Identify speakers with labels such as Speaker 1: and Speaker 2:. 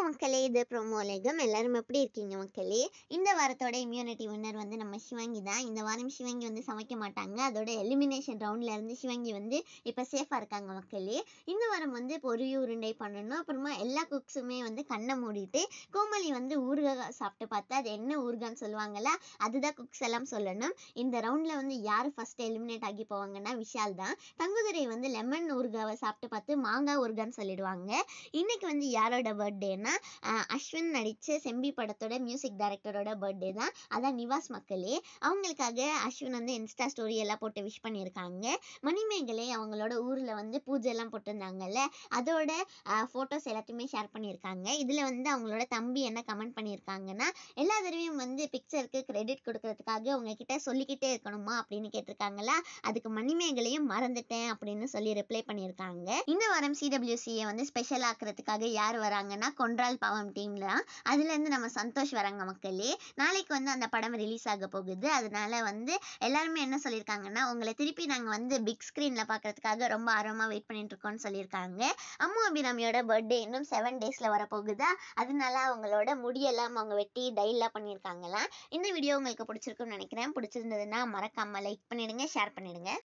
Speaker 1: வணக்கம் மக்களே இது ப்ரோமோலேகம் எல்லாரும் எப்படி இருக்கீங்க மக்களே இந்த வாரத்தோட இம்யூனிட்டி வின்னர் வந்து நம்ம சிவங்கி தான் இந்த வாரம் சிவங்கி வந்து சமைக்க மாட்டாங்க அதோட எலிமினேஷன் ரவுண்ட்ல இருந்து சிவங்கி வந்து இப்போ சேஃபாக இருக்காங்க மக்களே இந்த வாரம் வந்து பொரிய உருண்டை பண்ணணும் அப்புறமா எல்லா குக்ஸுமே வந்து கண்ணை மூடிட்டு கோமலி வந்து ஊறுகாய் சாப்பிட்டு பார்த்தா அது என்ன ஊறுகான்னு சொல்லுவாங்கல்ல அதுதான் குக்ஸ் எல்லாம் சொல்லணும் இந்த ரவுண்டில் வந்து யார் ஃபர்ஸ்ட் எலிமினேட் ஆகி போவாங்கன்னா விஷால் தான் தங்குதுரை வந்து லெமன் ஊறுகாவை சாப்பிட்டு பார்த்து மாங்காய் ஊறுகான்னு சொல்லிடுவாங்க இன்னைக்கு வந்து யாரோட பர்த்டேனா அஸ்வின் நடித்த செம்பி படத்தோட மியூசிக் டைரக்டரோட பர்த்டே தான் அதான் நிவாஸ் மக்களே அவங்களுக்காக அஸ்வின் வந்து இன்ஸ்டா ஸ்டோரி எல்லாம் போட்டு விஷ் பண்ணியிருக்காங்க மணிமேகலை அவங்களோட ஊரில் வந்து பூஜை எல்லாம் போட்டிருந்தாங்கல்ல அதோட ஃபோட்டோஸ் எல்லாத்தையுமே ஷேர் பண்ணியிருக்காங்க இதில் வந்து அவங்களோட தம்பி என்ன கமெண்ட் பண்ணியிருக்காங்கன்னா எல்லா தடவையும் வந்து பிக்சருக்கு கிரெடிட் கொடுக்கறதுக்காக உங்ககிட்ட சொல்லிக்கிட்டே இருக்கணுமா அப்படின்னு கேட்டிருக்காங்களா அதுக்கு மணிமேகலையும் மறந்துட்டேன் அப்படின்னு சொல்லி ரிப்ளை பண்ணியிருக்காங்க இந்த வாரம் சிடபிள்யூசியை வந்து ஸ்பெஷல் ஆக்குறதுக்காக யார் வராங்கன்னா கொன்றால் பாவம் டீம்ல தான் அதுலேருந்து நம்ம சந்தோஷ் வராங்க மக்களே நாளைக்கு வந்து அந்த படம் ரிலீஸ் ஆக போகுது அதனால வந்து எல்லாருமே என்ன சொல்லியிருக்காங்கன்னா உங்களை திருப்பி நாங்கள் வந்து பிக் ஸ்க்ரீனில் பார்க்கறதுக்காக ரொம்ப ஆர்வமாக வெயிட் பண்ணிட்டு இருக்கோம்னு சொல்லியிருக்காங்க அம்மு அபிராமியோட பர்த்டே இன்னும் செவன் டேஸில் வரப்போகுதா அதனால அவங்களோட முடியெல்லாம் அவங்க வெட்டி டைலாம் பண்ணியிருக்காங்களாம் இந்த வீடியோ உங்களுக்கு பிடிச்சிருக்குன்னு நினைக்கிறேன் பிடிச்சிருந்ததுன்னா மறக்காம லைக் பண்ணிடுங்க ஷேர் பண்ணிடுங்க